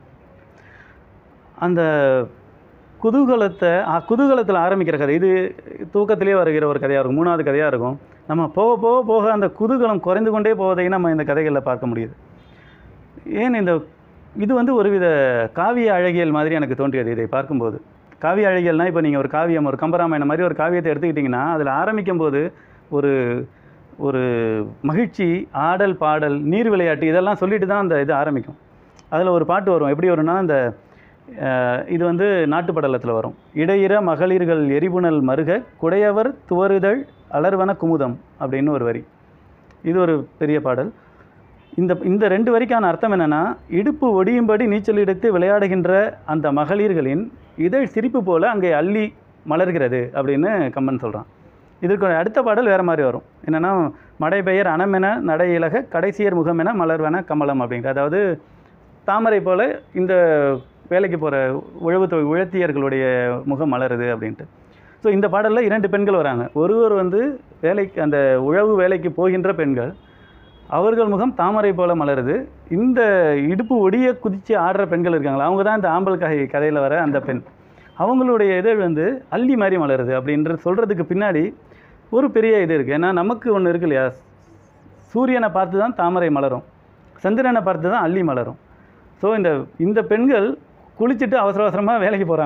அந்த குதூகலத்தை ஆ, குதூகலத்தில் ஆரம்பிக்கிற கதை இது தூக்கத்திலே வருகிற ஒரு கதையாக இருக்கும் மூணாவது கதையாக இருக்கும் நம்ம போக போக போக அந்த குதூகலம் குறைந்து கொண்டே போவதை நம்ம இந்த கதைகளில் பார்க்க முடியுது ஏன் இந்த இது வந்து ஒருவித காவிய அழகியல் மாதிரி எனக்கு தோன்றியது இதை பார்க்கும்போது காவிய அழகியல்னால் இப்போ நீங்கள் ஒரு காவியம் ஒரு கம்பராமாயணம் மாதிரி ஒரு காவியத்தை எடுத்துக்கிட்டிங்கன்னா அதில் ஆரம்பிக்கும் போது ஒரு ஒரு மகிழ்ச்சி ஆடல் பாடல் நீர் விளையாட்டு இதெல்லாம் சொல்லிட்டு தான் அந்த இது ஆரம்பிக்கும் அதில் ஒரு பாட்டு வரும் எப்படி வரும்னா அந்த அஹ், இது வந்து நாட்டுப்படலத்தில் வரும் இடையிற மகளிர்கள் எரிபுணல் மருக குடையவர் துவறுதழ் அலர்வன குமுதம் அப்படின்னு ஒரு வரி இது ஒரு பெரிய பாடல் இந்த இந்த ரெண்டு வரிக்கான அர்த்தம் என்னென்னா இடுப்பு ஒடியும்படி நீச்சல் எடுத்து விளையாடுகின்ற அந்த மகளிர்களின் இதழ் சிரிப்பு போல அங்கே அள்ளி மலர்கிறது அப்படின்னு கம்பன் சொல்கிறான் இதற்கு அடுத்த பாடல் வேறு மாதிரி வரும் என்னென்னா மடை பெயர் அனமென நடை இலக கடைசியர் முகமென மலர்வன கமலம் அப்படிங்கிற அதாவது தாமரை போல இந்த வேலைக்கு போகிற உழவு தொ- உழத்தியர்களுடைய முகம் மலருது அப்படின்ட்டு ஸோ இந்த பாடலில் இரண்டு பெண்கள் வராங்க ஒருவர் வந்து வேலைக்கு அந்த உழவு வேலைக்கு போகின்ற பெண்கள் அவர்கள் முகம் தாமரை போல மலருது இந்த இடுப்பு ஒடிய குதித்து ஆடுற பெண்கள் இருக்காங்களா அவங்க தான் இந்த ஆம்பல் காய் கதையில் வர அந்த பெண் அவங்களுடைய இதழ் வந்து அள்ளி மாதிரி மலருது அப்படின்ற சொல்கிறதுக்கு பின்னாடி ஒரு பெரிய இது இருக்குது ஏன்னா நமக்கு ஒன்று இருக்கு இல்லையா சூரியனை பார்த்து தான் தாமரை மலரும் சந்திரனை பார்த்து தான் அள்ளி மலரும் ஸோ இந்த இந்த பெண்கள் குளிச்சுட்டு அவசர அவசரமாக வேலைக்கு போகிறாங்க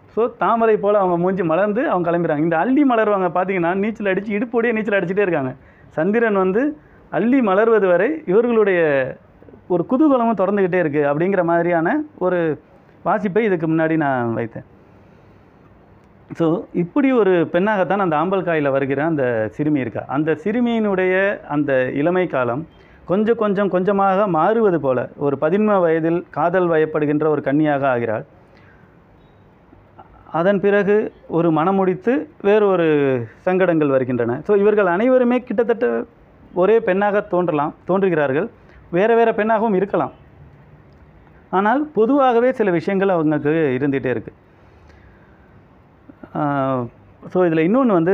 ஸோ தாமரை போல் அவங்க மூஞ்சி மலர்ந்து அவங்க கிளம்பிடுறாங்க இந்த அள்ளி மலர்வாங்க பார்த்தீங்கன்னா நீச்சல் அடித்து இடுப்போடையே நீச்சல் அடிச்சுட்டே இருக்காங்க சந்திரன் வந்து அள்ளி மலர்வது வரை இவர்களுடைய ஒரு குதூகலமும் தொடர்ந்துக்கிட்டே இருக்குது அப்படிங்கிற மாதிரியான ஒரு வாசிப்பை இதுக்கு முன்னாடி நான் வைத்தேன் ஸோ இப்படி ஒரு பெண்ணாகத்தான் அந்த ஆம்பல் காயில் வருகிற அந்த சிறுமி இருக்கா அந்த சிறுமியினுடைய அந்த இளமை காலம் கொஞ்சம் கொஞ்சம் கொஞ்சமாக மாறுவது போல ஒரு பதின்ம வயதில் காதல் வயப்படுகின்ற ஒரு கன்னியாக ஆகிறாள் அதன் பிறகு ஒரு மனமுடித்து வேறு ஒரு சங்கடங்கள் வருகின்றன ஸோ இவர்கள் அனைவருமே கிட்டத்தட்ட ஒரே பெண்ணாக தோன்றலாம் தோன்றுகிறார்கள் வேறு வேறு பெண்ணாகவும் இருக்கலாம் ஆனால் பொதுவாகவே சில விஷயங்கள் அவங்களுக்கு இருந்துகிட்டே இருக்குது ஸோ இதில் இன்னொன்று வந்து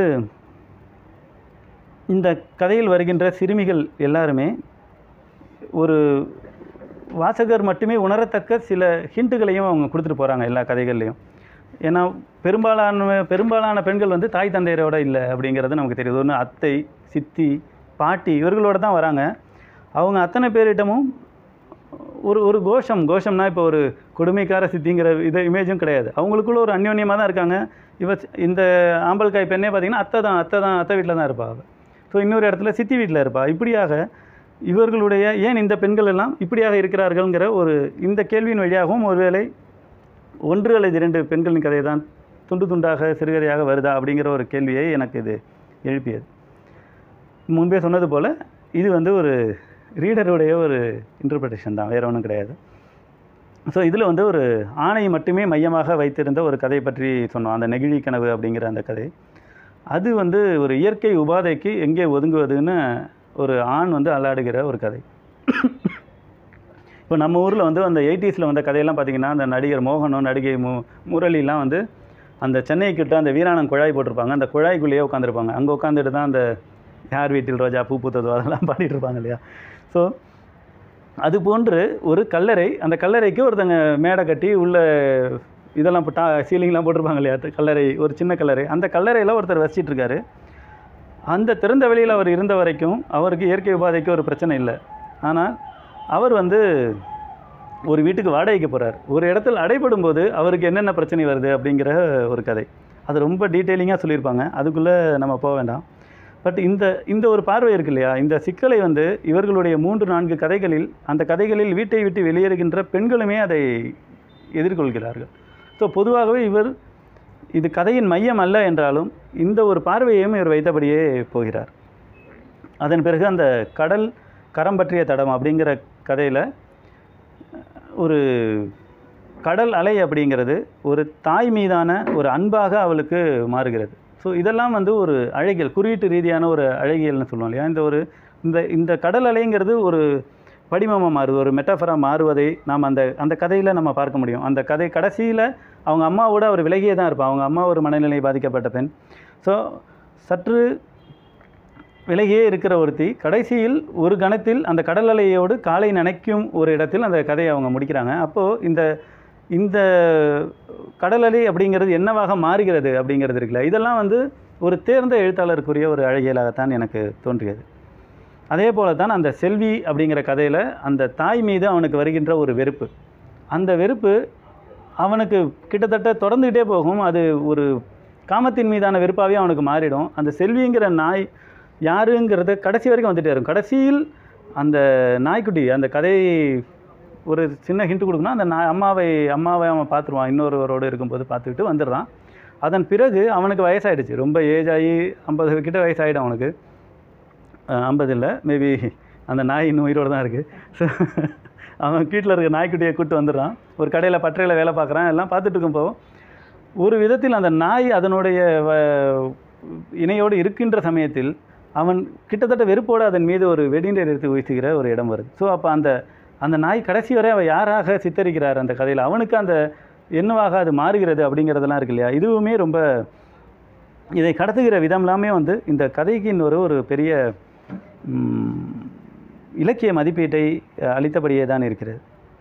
இந்த கதையில் வருகின்ற சிறுமிகள் எல்லாருமே ஒரு வாசகர் மட்டுமே உணரத்தக்க சில ஹிண்ட்டுகளையும் அவங்க கொடுத்துட்டு போகிறாங்க எல்லா கதைகள்லையும் ஏன்னா பெரும்பாலான பெரும்பாலான பெண்கள் வந்து தாய் தந்தையரோட இல்லை அப்படிங்கிறது நமக்கு தெரியுது ஒன்று அத்தை சித்தி பாட்டி இவர்களோட தான் வராங்க அவங்க அத்தனை பேரிடமும் ஒரு ஒரு கோஷம் கோஷம்னா இப்போ ஒரு கொடுமைக்கார சித்திங்கிற இது இமேஜும் கிடையாது அவங்களுக்குள்ள ஒரு அந்யோன்யமாக தான் இருக்காங்க இவ இந்த ஆம்பல்காய் பெண்ணே பார்த்தீங்கன்னா அத்தை தான் அத்தை தான் அத்தை வீட்டில் தான் இருப்பா அவள் ஸோ இன்னொரு இடத்துல சித்தி வீட்டில் இருப்பா இப்படியாக இவர்களுடைய ஏன் இந்த பெண்கள் எல்லாம் இப்படியாக இருக்கிறார்கள்ங்கிற ஒரு இந்த கேள்வியின் வழியாகவும் ஒருவேளை ஒன்று அல்லது இரண்டு பெண்களின் கதை தான் துண்டு துண்டாக சிறுகதையாக வருதா அப்படிங்கிற ஒரு கேள்வியை எனக்கு இது எழுப்பியது முன்பே சொன்னது போல் இது வந்து ஒரு ரீடருடைய ஒரு இன்டர்பிரிட்டேஷன் தான் வேறு ஒன்றும் கிடையாது ஸோ இதில் வந்து ஒரு ஆணை மட்டுமே மையமாக வைத்திருந்த ஒரு கதை பற்றி சொன்னோம் அந்த நெகிழி கனவு அப்படிங்கிற அந்த கதை அது வந்து ஒரு இயற்கை உபாதைக்கு எங்கே ஒதுங்குவதுன்னு ஒரு ஆண் வந்து அல்லாடுகிற ஒரு கதை இப்போ நம்ம ஊரில் வந்து அந்த எயிட்டிஸில் வந்த கதையெல்லாம் பார்த்திங்கன்னா அந்த நடிகர் மோகனும் நடிகை மு முரளிலாம் வந்து அந்த சென்னை கிட்ட அந்த வீராணம் குழாய் போட்டிருப்பாங்க அந்த குழாய்க்குள்ளேயே உட்காந்துருப்பாங்க அங்கே உட்காந்துட்டு தான் அந்த யார் வீட்டில் ரோஜா பூ பூத்ததோ அதெல்லாம் பாடிட்டு இருப்பாங்க இல்லையா ஸோ அது போன்று ஒரு கல்லறை அந்த கல்லறைக்கு ஒருத்தங்க மேடை கட்டி உள்ள இதெல்லாம் இப்போ டா சீலிங்லாம் போட்டிருப்பாங்க இல்லையா கல்லறை ஒரு சின்ன கல்லறை அந்த கல்லறையில் ஒருத்தர் வசிச்சிட்டு இருக்காரு அந்த திறந்த வெளியில் அவர் இருந்த வரைக்கும் அவருக்கு இயற்கை உபாதைக்கு ஒரு பிரச்சனை இல்லை ஆனால் அவர் வந்து ஒரு வீட்டுக்கு வாடகைக்கு போகிறார் ஒரு இடத்துல அடைபடும் போது அவருக்கு என்னென்ன பிரச்சனை வருது அப்படிங்கிற ஒரு கதை அது ரொம்ப டீட்டெயிலிங்காக சொல்லியிருப்பாங்க அதுக்குள்ளே நம்ம போக வேண்டாம் பட் இந்த இந்த ஒரு பார்வை இருக்கு இல்லையா இந்த சிக்கலை வந்து இவர்களுடைய மூன்று நான்கு கதைகளில் அந்த கதைகளில் வீட்டை விட்டு வெளியேறுகின்ற பெண்களுமே அதை எதிர்கொள்கிறார்கள் ஸோ பொதுவாகவே இவர் இது கதையின் மையம் அல்ல என்றாலும் இந்த ஒரு பார்வையையும் இவர் வைத்தபடியே போகிறார் அதன் பிறகு அந்த கடல் கரம் பற்றிய தடம் அப்படிங்கிற கதையில் ஒரு கடல் அலை அப்படிங்கிறது ஒரு தாய் மீதான ஒரு அன்பாக அவளுக்கு மாறுகிறது ஸோ இதெல்லாம் வந்து ஒரு அழகியல் குறியீட்டு ரீதியான ஒரு அழகியல்னு சொல்லுவோம் இல்லையா இந்த ஒரு இந்த இந்த கடல் அலைங்கிறது ஒரு படிமமாக மாறுது ஒரு மெட்டாஃபராக மாறுவதை நாம் அந்த அந்த கதையில் நம்ம பார்க்க முடியும் அந்த கதை கடைசியில் அவங்க அம்மாவோட அவர் விலகியே தான் இருப்பான் அவங்க அம்மா ஒரு மனநிலை பாதிக்கப்பட்ட பெண் ஸோ சற்று விலகியே இருக்கிற ஒருத்தி கடைசியில் ஒரு கணத்தில் அந்த கடல் அலையோடு காலை நனைக்கும் ஒரு இடத்தில் அந்த கதையை அவங்க முடிக்கிறாங்க அப்போது இந்த இந்த கடல் அலை அப்படிங்கிறது என்னவாக மாறுகிறது அப்படிங்கிறது இருக்குல்ல இதெல்லாம் வந்து ஒரு தேர்ந்த எழுத்தாளருக்குரிய ஒரு அழகியலாகத்தான் எனக்கு தோன்றியது அதே போல தான் அந்த செல்வி அப்படிங்கிற கதையில் அந்த தாய் மீது அவனுக்கு வருகின்ற ஒரு வெறுப்பு அந்த வெறுப்பு அவனுக்கு கிட்டத்தட்ட தொடர்ந்துக்கிட்டே போகும் அது ஒரு காமத்தின் மீதான வெறுப்பாகவே அவனுக்கு மாறிடும் அந்த செல்விங்கிற நாய் யாருங்கிறத கடைசி வரைக்கும் வந்துட்டே இருக்கும் கடைசியில் அந்த நாய்க்குட்டி அந்த கதை ஒரு சின்ன ஹிண்ட் கொடுக்கணும் அந்த நாய் அம்மாவை அம்மாவை அவன் பார்த்துருவான் இன்னொருவரோடு இருக்கும்போது பார்த்துக்கிட்டு வந்துடுறான் அதன் பிறகு அவனுக்கு வயசாயிடுச்சு ரொம்ப ஏஜ் ஆகி ஐம்பது கிட்ட வயசாகிடும் அவனுக்கு ஐம்பது இல்லை மேபி அந்த நாய் இன்னும் உயிரோடு தான் இருக்குது ஸோ அவன் வீட்டில் இருக்க நாய்க்குட்டியை கூப்பிட்டு வந்துடுறான் ஒரு கடையில் பட்டறையில் வேலை பார்க்குறான் எல்லாம் பார்த்துட்டு இருக்கும்போது ஒரு விதத்தில் அந்த நாய் அதனுடைய வ- இணையோடு இருக்கின்ற சமயத்தில் அவன் கிட்டத்தட்ட வெறுப்போடு அதன் மீது ஒரு வெடிநீர் எடுத்து வீசுகிற ஒரு இடம் வருது ஸோ அப்போ அந்த அந்த நாய் கடைசி வரை அவன் யாராக சித்தரிக்கிறார் அந்த கதையில் அவனுக்கு அந்த என்னவாக அது மாறுகிறது அப்படிங்கிறதெல்லாம் இருக்கு இல்லையா இதுவுமே ரொம்ப இதை கடத்துகிற விதம் எல்லாமே வந்து இந்த கதைக்கு இன்னொரு ஒரு பெரிய ம், இலக்கிய மதிப்பீட்டை அஹ், அளித்தபடியே தான் இருக்கிறது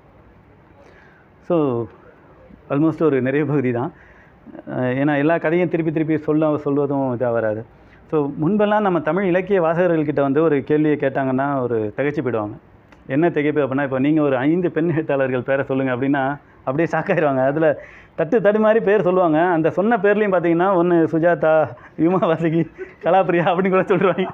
ஸோ ஆல்மோஸ்ட் ஒரு நிறைய பகுதி தான் அஹ், ஏன்னா எல்லா கதையும் திருப்பி திருப்பி சொல்ல சொல்வதும் இதாக வராது ஸோ முன்பெல்லாம் நம்ம தமிழ் இலக்கிய வாசகர்கள்கிட்ட வந்து ஒரு கேள்வியை கேட்டாங்கன்னா ஒரு திகைச்சு போயிடுவாங்க என்ன திகைப்பு அப்படின்னா இப்போ நீங்கள் ஒரு ஐந்து பெண் எழுத்தாளர்கள் பேரை சொல்லுங்கள் அப்படின்னா அப்படியே ஷாக் ஆயிடுவாங்க அதில் தட்டு தடு மாதிரி பேர் சொல்லுவாங்க அந்த சொன்ன பேர்லையும் பார்த்தீங்கன்னா ஒன்று சுஜாதா யுமா வாசகி கலாப்பிரியா அப்படின்னு கூட சொல்லிடுவாங்க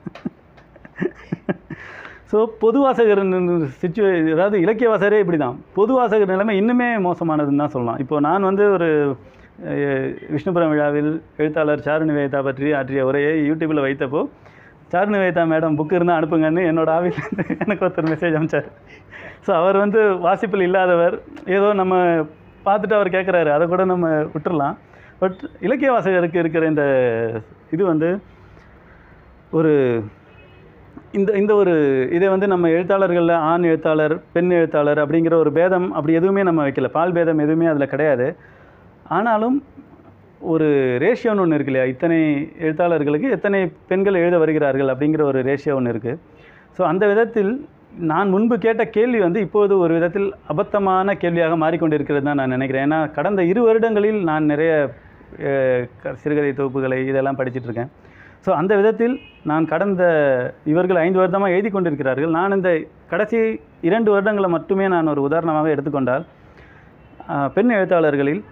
ஸோ பொது வாசகர் சிச்சுவே அதாவது இலக்கிய வாசகரே இப்படி தான் பொது வாசகர் நிலைமை இன்னுமே மோசமானதுன்னு தான் சொல்லலாம் இப்போ நான் வந்து ஒரு அஹ், விஷ்ணுபுரம் விழாவில் எழுத்தாளர் சாரு நிவேதா பற்றி ஆற்றிய உரையை யூடியூப்பில் வைத்தப்போ சாரு நிவேதா மேடம் புக்கு இருந்தால் அனுப்புங்கன்னு என்னோட ஆஃபீஸ்லேருந்து எனக்கு ஒருத்தர் மெசேஜ் அனுப்பிச்சார் ஸோ அவர் வந்து வாசிப்பில் இல்லாதவர் ஏதோ நம்ம பார்த்துட்டு அவர் கேட்குறாரு அதை கூட நம்ம விட்டுறலாம் பட் இலக்கிய வாசகருக்கு இருக்கிற இந்த இது வந்து ஒரு இந்த இந்த ஒரு இதை வந்து நம்ம எழுத்தாளர்களில் ஆண் எழுத்தாளர் பெண் எழுத்தாளர் அப்படிங்கிற ஒரு பேதம் அப்படி எதுவுமே நம்ம வைக்கல பால் பேதம் எதுவுமே அதில் கிடையாது ஆனாலும் ஒரு ரேஷியோன்னு ஒன்று இருக்கு இல்லையா இத்தனை எழுத்தாளர்களுக்கு எத்தனை பெண்கள் எழுத வருகிறார்கள் அப்படிங்கிற ஒரு ரேஷியோ ஒன்று இருக்குது ஸோ அந்த விதத்தில் நான் முன்பு கேட்ட கேள்வி வந்து இப்போது ஒரு விதத்தில் அபத்தமான கேள்வியாக மாறிக்கொண்டிருக்கிறது தான் நான் நினைக்கிறேன் ஏன்னா கடந்த இரு வருடங்களில் நான் நிறைய அஹ், க- சிறுகதை தொகுப்புகளை இதெல்லாம் படிச்சிட்டு இருக்கேன் ஸோ அந்த விதத்தில் நான் கடந்த இவர்கள் ஐந்து வருடமாக எழுதி கொண்டிருக்கிறார்கள் நான் இந்த கடைசி இரண்டு வருடங்களை மட்டுமே நான் ஒரு உதாரணமாக எடுத்துக்கொண்டால் அஹ், பெண் எழுத்தாளர்களில்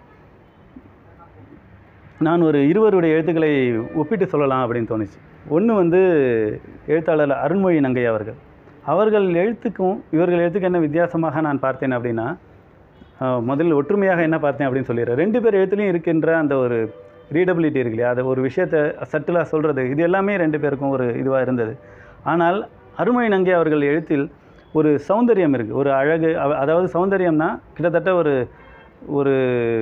நான் ஒரு இருவருடைய எழுத்துக்களை ஒப்பிட்டு சொல்லலாம் அப்படின்னு தோணுச்சு ஒன்று வந்து எழுத்தாளர் அருண்மொழி நங்கை அவர்கள் அவர்கள் எழுத்துக்கும் இவர்கள் எழுத்துக்கு என்ன வித்தியாசமாக நான் பார்த்தேன் அப்படின்னா ஆஹ், முதல்ல ஒற்றுமையாக என்ன பார்த்தேன் அப்படின்னு சொல்லிடுறேன் ரெண்டு பேர் எழுத்துலையும் இருக்கின்ற அந்த ஒரு ரீடபிலிட்டி இருக்கு இல்லையா அது ஒரு விஷயத்தை சட்டிலாக சொல்கிறது இது எல்லாமே ரெண்டு பேருக்கும் ஒரு இதுவாக இருந்தது ஆனால் அருண்மொழி நங்கை அவர்கள் எழுத்தில் ஒரு சௌந்தரியம் இருக்குது ஒரு அழகு அவ- அதாவது சௌந்தரியம்னா கிட்டத்தட்ட ஒரு ஒரு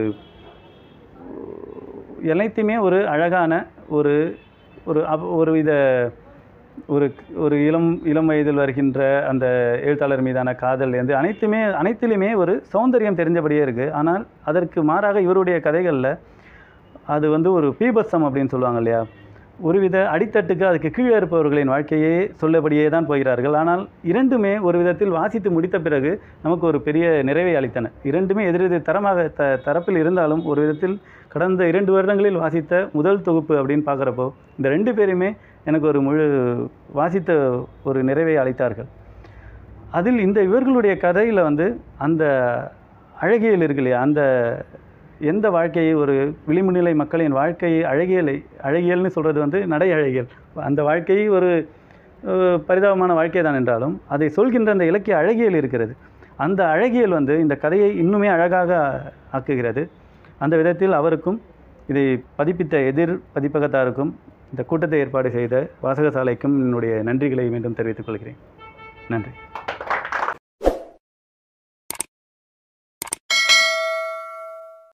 எல்லாத்தையுமே ஒரு அழகான ஒரு ஒரு அப்- ஒரு வித ஒரு ஒரு இளம் இளம் வயதில் வருகின்ற அந்த எழுத்தாளர் மீதான காதல் வந்து அனைத்துமே அனைத்திலுமே ஒரு சௌந்தரியம் தெரிஞ்சபடியே இருக்குது ஆனால் அதற்கு மாறாக இவருடைய கதைகளில் அது வந்து ஒரு பீபத்சம் அப்படின்னு சொல்லுவாங்க இல்லையா ஒருவித அடித்தட்டுக்கு அதுக்கு கீழே இருப்பவர்களின் வாழ்க்கையே சொல்லபடியே தான் போகிறார்கள் ஆனால் இரண்டுமே ஒரு விதத்தில் வாசித்து முடித்த பிறகு நமக்கு ஒரு பெரிய நிறைவை அளித்தன இரண்டுமே எதிரெதிர் தரமாக த தரப்பில் இருந்தாலும் ஒரு விதத்தில் கடந்த இரண்டு வருடங்களில் வாசித்த முதல் தொகுப்பு அப்படின்னு பார்க்குறப்போ இந்த ரெண்டு பேருமே எனக்கு ஒரு முழு வாசித்த ஒரு நிறைவை அளித்தார்கள் அதில் இந்த இவர்களுடைய கதையில் வந்து அந்த அழகியல் இருக்கு இல்லையா அந்த எந்த வாழ்க்கையை ஒரு விளிம்புநிலை மக்களின் வாழ்க்கையை அழகியலை அழகியல்னு சொல்கிறது வந்து நடை அழகியல் அந்த வாழ்க்கையை ஒரு அஹ், பரிதாபமான வாழ்க்கை தான் என்றாலும் அதை சொல்கின்ற அந்த இலக்கிய அழகியல் இருக்கிறது அந்த அழகியல் வந்து இந்த கதையை இன்னுமே அழகாக ஆக்குகிறது அந்த விதத்தில் அவருக்கும் இதை பதிப்பித்த எதிர் பதிப்பகத்தாருக்கும் இந்த கூட்டத்தை ஏற்பாடு செய்த வாசகசாலைக்கும் என்னுடைய நன்றிகளை மீண்டும் தெரிவித்துக் கொள்கிறேன் நன்றி